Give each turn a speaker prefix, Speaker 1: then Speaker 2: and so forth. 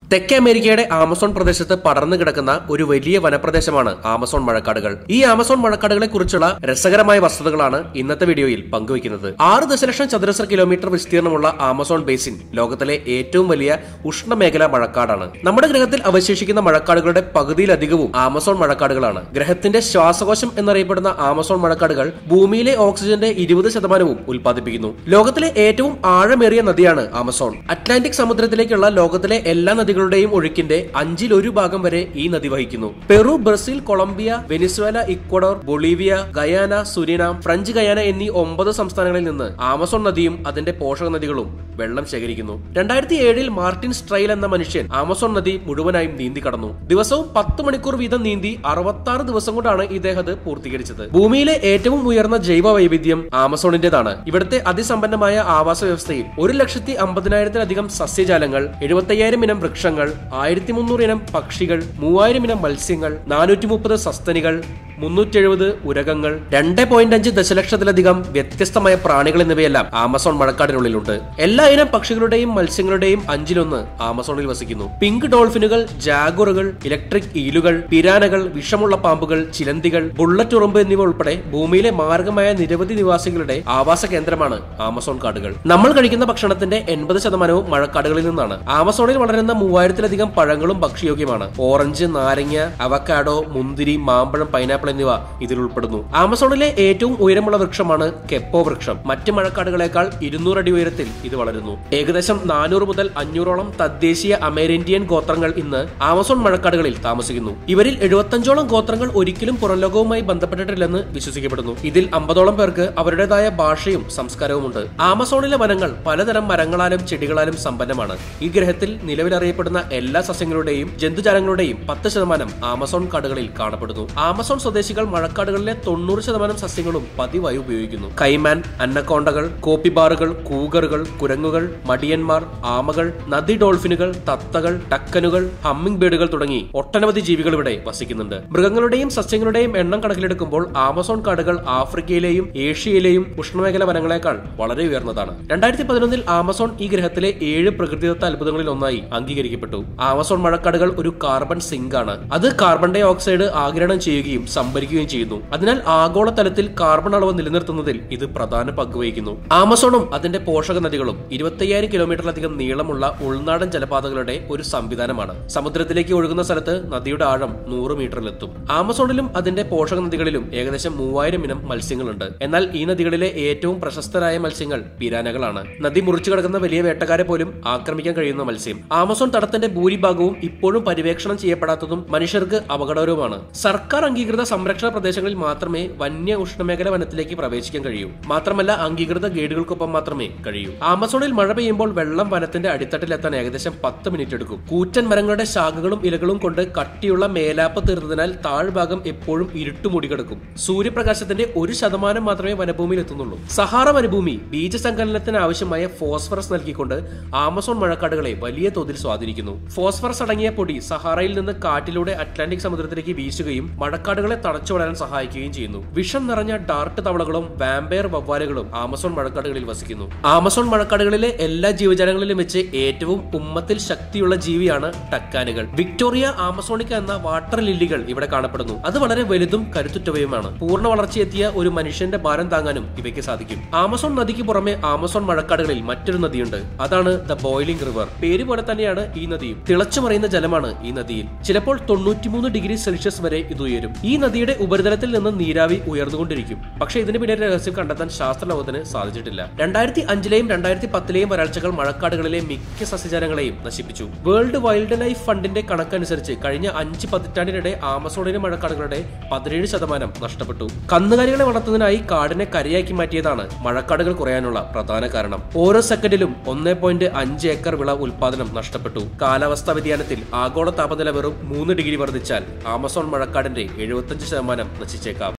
Speaker 1: തെക്കേ അമേരിക്കയുടെ ആമസോൺ പ്രദേശത്ത് പടർന്നു കിടക്കുന്ന ഒരു വലിയ വനപ്രദേശമാണ് ആമസോൺ മഴക്കാടുകൾ ഈ ആമസോൺ മഴക്കാടുകളെ കുറിച്ചുള്ള രസകരമായ വസ്തുതകളാണ് ഇന്നത്തെ വീഡിയോയിൽ പങ്കുവയ്ക്കുന്നത് ആറ് ദശലക്ഷം ചതുരശ്ര കിലോമീറ്റർ വിസ്തീർണമുള്ള ആമസോൺ ബേസിൻ ലോകത്തിലെ ഏറ്റവും വലിയ ഉഷ്ണമേഖലാ മഴക്കാടാണ് നമ്മുടെ ഗ്രഹത്തിൽ അവശേഷിക്കുന്ന മഴക്കാടുകളുടെ പകുതിയിലധികവും ആമസോൺ മഴക്കാടുകളാണ് ഗ്രഹത്തിന്റെ ശ്വാസകോശം എന്നറിയപ്പെടുന്ന ആമസോൺ മഴക്കാടുകൾ ഭൂമിയിലെ ഓക്സിജന്റെ ഇരുപത് ശതമാനവും ഉൽപ്പാദിപ്പിക്കുന്നു ലോകത്തിലെ ഏറ്റവും ആഴമേറിയ നദിയാണ് ആമസോൺ അറ്റ്ലാന്റിക് സമുദ്രത്തിലേക്കുള്ള ലോകത്തിലെ എല്ലാ നദികളുടെയും ഒഴുക്കിന്റെ അഞ്ചിൽ ഒരു ഭാഗം വരെ ഈ നദി വഹിക്കുന്നു Peru Brazil Colombia Venezuela Ecuador Bolivia Guyana Suriname French Guiana എന്നീ ഒമ്പത് സംസ്ഥാനങ്ങളിൽ നിന്ന് ആമസോൺ നദിയും അതിന്റെ പോഷക നദികളും വെള്ളം ശേഖരിക്കുന്നു രണ്ടായിരത്തി ഏഴിൽ മാർട്ടിൻ സ്ട്രൈൽ എന്ന മനുഷ്യൻ ആമസോൺ നദി മുഴുവനായും നീന്തി കടന്നു ദിവസവും പത്ത് മണിക്കൂർ വീതം നീന്തി അറുപത്തി ആറ് ദിവസം കൊണ്ടാണ് ഇദ്ദേഹം അത് പൂർത്തീകരിച്ചത് ഭൂമിയിലെ ഏറ്റവും ഉയർന്ന ജൈവ വൈവിധ്യം ആമസോണിന്റേതാണ് ഇവിടുത്തെ അതിസമ്പന്നമായ ആവാസ വ്യവസ്ഥയിൽ ഒരു ലക്ഷത്തി അമ്പതിനായിരത്തിലധികം സസ്യജാലങ്ങൾ എഴുപത്തയ്യായിരം ഇനം വൃക്ഷങ്ങൾ ആയിരത്തി മുന്നൂറ് ഇനം പക്ഷികൾ മൂവായിരം ഇനം മത്സ്യങ്ങൾ നാനൂറ്റി മുപ്പത് സസ്തനികൾ മുന്നൂറ്റി എഴുപത് ഉരകങ്ങൾ രണ്ട് പോയിന്റ് അഞ്ച് ദശലക്ഷത്തിലധികം വ്യത്യസ്തമായ പ്രാണികൾ എന്നിവയെല്ലാം ആമസോൺ മഴക്കാടിനുള്ളിലുണ്ട് എല്ലാ ഇനം പക്ഷികളുടെയും മത്സ്യങ്ങളുടെയും അഞ്ചിലൊന്ന് ആമസോണിൽ വസിക്കുന്നു പിങ്ക് ഡോൾഫിനുകൾ ജാഗുറുകൾ ഇലക്ട്രിക് ഈലുകൾ പിരാനകൾ വിഷമുള്ള പാമ്പുകൾ ചിലന്തികൾ ബുള്ളറ്റ് ഉറുമ്പ് എന്നിവ ഉൾപ്പെടെ ഭൂമിയിലെ മാർഗമായ നിരവധി നിവാസികളുടെ ആവാസ കേന്ദ്രമാണ് ആമസോൺ കാടുകൾ നമ്മൾ കഴിക്കുന്ന ഭക്ഷണത്തിന്റെ എൺപത് ശതമാനവും മഴക്കാടുകളിൽ നിന്നാണ് ആമസോണിൽ വളരുന്ന മൂവായിരത്തിലധികം പഴങ്ങളും ഭക്ഷ്യയോഗ്യമാണ് ഓറഞ്ച് നാരങ്ങ അവക്കാഡോ മുന്തിരി മാമ്പഴം പൈനാപ്പിൾ എന്നിവ ഇതിൽ ഉൾപ്പെടുന്നു ആമസോണിലെ ഏറ്റവും ഉയരമുള്ള വൃക്ഷമാണ് കെപ്പോ വൃക്ഷം മറ്റ് മഴക്കാടുകളേക്കാൾ ഇരുന്നൂറ് അടി ഉയരത്തിൽ ഇത് വളരുന്നു ഏകദേശം നാനൂറ് മുതൽ അഞ്ഞൂറോളം തദ്ദേശീയ അമേരിന്ത്യൻ ഗോത്രങ്ങൾ ഇന്ന് ആമസോൺ മഴക്കാടുകളിൽ താമസിക്കുന്നു ഇവരിൽ എഴുപത്തഞ്ചോളം ഗോത്രങ്ങൾ ഒരിക്കലും പുറംലോകവുമായി ബന്ധപ്പെട്ടിട്ടില്ലെന്ന് വിശ്വസിക്കപ്പെടുന്നു ഇതിൽ അമ്പതോളം പേർക്ക് അവരുടേതായ ഭാഷയും സംസ്കാരവുമുണ്ട് ആമസോണിലെ വനങ്ങൾ പലതരം മരങ്ങളാലും ചെടികളാലും സമ്പന്നമാണ് ഈ ഗ്രഹത്തിൽ നിലവിലറിയപ്പെടുന്ന എല്ലാ സസ്യങ്ങളുടെയും ജന്തുജാലങ്ങളുടെയും പത്ത് ശതമാനം ആമസോൺ കാടുകളിൽ കാണപ്പെടുന്നു ആമസോൺ സ്വദേശികൾ മഴക്കാടുകളിലെ തൊണ്ണൂറ് ശതമാനം സസ്യങ്ങളും പതിവായി ഉപയോഗിക്കുന്നു കൈമാൻ അന്നക്കോണ്ടകൾ കോപ്പിബാറുകൾ കൂഗറുകൾ കുരങ്ങുകൾ മടിയന്മാർ ആമകൾ നദി ഡോൾഫിനുകൾ തത്തകൾ ടക്കനുകൾ ഹമ്മിംഗ് ബേഡുകൾ തുടങ്ങി ഒട്ടനവധി ജീവികൾ ഇവിടെ വസിക്കുന്നുണ്ട് മൃഗങ്ങളുടെയും സസ്യങ്ങളുടെയും എണ്ണം കണക്കിലെടുക്കുമ്പോൾ ആമസോൺ കാടുകൾ ആഫ്രിക്കയിലെയും ഏഷ്യയിലെയും ഉഷ്ണമേഖല വനങ്ങളെക്കാൾ വളരെ ഉയർന്നതാണ് രണ്ടായിരത്തി പതിനൊന്നിൽ ആമസോൺ ഈ ഗ്രഹത്തിലെ ഏഴ് പ്രകൃതിദത്ത അത്ഭുതങ്ങളിൽ ഒന്നായി അംഗീകരിക്കപ്പെട്ടു ആമസോൺ മഴക്കാടുകൾ ഒരു കാർബൺ സിങ്ക് ആണ് അത് കാർബൺ ഡൈ ഓക്സൈഡ് ആഗിരണം ചെയ്യുകയും സംഭരിക്കുകയും ചെയ്യുന്നു അതിനാൽ ആഗോളതലത്തിൽ കാർബൺ അളവ് നിലനിർത്തുന്നതിൽ ഇത് പ്രധാന പങ്ക് വഹിക്കുന്നു ആമസോണും അതിന്റെ പോഷക നദികളും ഇരുപത്തയ്യായിരം കിലോമീറ്ററിലധികം നീളമുള്ള ഉൾനാടൻ ജലപാതകളുടെ ഒരു സംവിധാനമാണ് സമുദ്രത്തിലേക്ക് ഒഴുകുന്ന സ്ഥലത്ത് നദിയുടെ ആഴം നൂറ് മീറ്ററിലെത്തും ആമസോണിലും അതിന്റെ പോഷക നദികളിലും ഏകദേശം മൂവായിരം ഇനം മത്സ്യങ്ങളുണ്ട് എന്നാൽ ഈ നദികളിലെ ഏറ്റവും പ്രശസ്തരായ മത്സ്യങ്ങൾ പിരാനകളാണ് നദി മുറിച്ചു കിടക്കുന്ന വലിയ വേട്ടക്കാരെ പോലും ആക്രമിക്കാൻ കഴിയുന്ന മത്സ്യം ആമസോൺ തടത്തിന്റെ ഭൂരിഭാഗവും ഇപ്പോഴും പര്യവേക്ഷണം ചെയ്യപ്പെടാത്തതും മനുഷ്യർക്ക് അപകടകരവുമാണ് സർക്കാർ അംഗീകൃത സംരക്ഷണ പ്രദേശങ്ങളിൽ മാത്രമേ വന്യ ഉഷ്ണമേഖല വനത്തിലേക്ക് പ്രവേശിക്കാൻ കഴിയൂ മാത്രമല്ല അംഗീകൃത ഗൈഡുകൾക്കൊപ്പം മാത്രമേ കഴിയൂ ആമസോണിൽ മഴ പെയ്യുമ്പോൾ വെള്ളം വനത്തിന്റെ അടിത്തട്ടിലെത്താൻ ഏകദേശം പത്ത് മിനിറ്റ് എടുക്കും കൂറ്റൻ മരങ്ങളുടെ ശാഖകളും ഇലകളും കൊണ്ട് കട്ടിയുള്ള മേലാപ്പ് തീർന്നതിനാൽ താഴ്ഭാഗം എപ്പോഴും ഇരുട്ട് മൂടിക്കിടക്കും സൂര്യപ്രകാശത്തിന്റെ ഒരു ശതമാനം മാത്രമേ വനഭൂമിയിൽ എത്തുന്നുള്ളൂ സഹാറ വനഭൂമി ബീജസങ്കലനത്തിന് ആവശ്യമായ ഫോസ്ഫറസ് നൽകിക്കൊണ്ട് ആമസോൺ മഴക്കാടുകളെ വലിയ തോതിൽ സ്വാധീനിക്കുന്നു ഫോസ്ഫറസ് അടങ്ങിയ പൊടി സഹാറയിൽ നിന്ന് കാറ്റിലൂടെ അറ്റ്ലാന്റിക് സമുദ്രത്തിലേക്ക് വീശുകയും മഴക്കാടുകളെ തടച്ചു വളരാൻ സഹായിക്കുകയും ചെയ്യുന്നു വിഷം നിറഞ്ഞ ഡാർട്ട് തവളകളും വാമ്പയർ വവ്വാലുകളും ആമസോൺ മഴക്കാടുകളിൽ വസിക്കുന്നു ആമസോൺ മഴക്കാടുകളിലെ എല്ലാ ജീവജാലങ്ങളിലും വെച്ച് ഏറ്റവും ഉമ്മത്തിൽ ശക്തിയുള്ള ജീവിയാണ് ടക്കാനുകൾ വിക്ടോറിയ ആമസോണിക്ക എന്ന വാട്ടർ ലില്ലികൾ ഇവിടെ കാണപ്പെടുന്നു അത് വളരെ വലുതും കരുത്തുറ്റവയുമാണ് പൂർണ്ണ വളർച്ചയെത്തിയ ഒരു മനുഷ്യന്റെ ഭാരം താങ്ങാനും ഇവയ്ക്ക് സാധിക്കും ആമസോൺ നദിക്ക് പുറമെ ആമസോൺ മഴക്കാടുകളിൽ മറ്റൊരു നദിയുണ്ട് അതാണ് ദ ബോയിലിംഗ് റിവർ പേര് പോലെ തന്നെയാണ് ഈ നദിയും തിളച്ചു മറിയുന്ന ജലമാണ് ഈ നദിയിൽ ചിലപ്പോൾ തൊണ്ണൂറ്റിമൂന്ന് ഡിഗ്രി സെൽഷ്യസ് വരെ ഇത് ഉയരും ഈ നദിയുടെ ഉപരിതലത്തിൽ നിന്ന് നീരാവി ഉയർന്നുകൊണ്ടിരിക്കും പക്ഷേ ഇതിന് പിന്നിലെ രഹസ്യം കണ്ടെത്താൻ ശാസ്ത്രലോകത്തിന് സാധിച്ചിട്ടില്ല രണ്ടായിരത്തി അഞ്ചിലെയും രണ്ടായിരത്തി പത്തിലെയും വരൾച്ചകൾ മഴക്കാടുകളിലെ മിക്ക സസ്യജാലങ്ങളെയും നശിപ്പിച്ചു വേൾഡ് വൈൽഡ് ലൈഫ് ഫണ്ടിന്റെ കണക്കനുസരിച്ച് കഴിഞ്ഞ അഞ്ച് പതിറ്റാണ്ടിനിടെ ആമസോണിലെ മഴക്കാടുകളുടെ പതിനേഴ് ശതമാനം നഷ്ടപ്പെട്ടു കന്നുകാലികളെ വളർത്തുന്നതിനായി കാടിനെ കരയാക്കി മാറ്റിയതാണ് മഴക്കാടുകൾ കുറയാനുള്ള പ്രധാന കാരണം ഓരോ സെക്കൻഡിലും ഒന്നേ പോയിന്റ് അഞ്ച് ഏക്കർ വിള ഉൽപാദനം നഷ്ടപ്പെട്ടു കാലാവസ്ഥാ വ്യതിയാനത്തിൽ ആഗോള താപനില വെറും മൂന്ന് ഡിഗ്രി വർദ്ധിച്ചാൽ ആമസോൺ മഴക്കാടിന്റെ എഴുപത്തഞ്ച് ശതമാനം നശിച്ചേക്കാം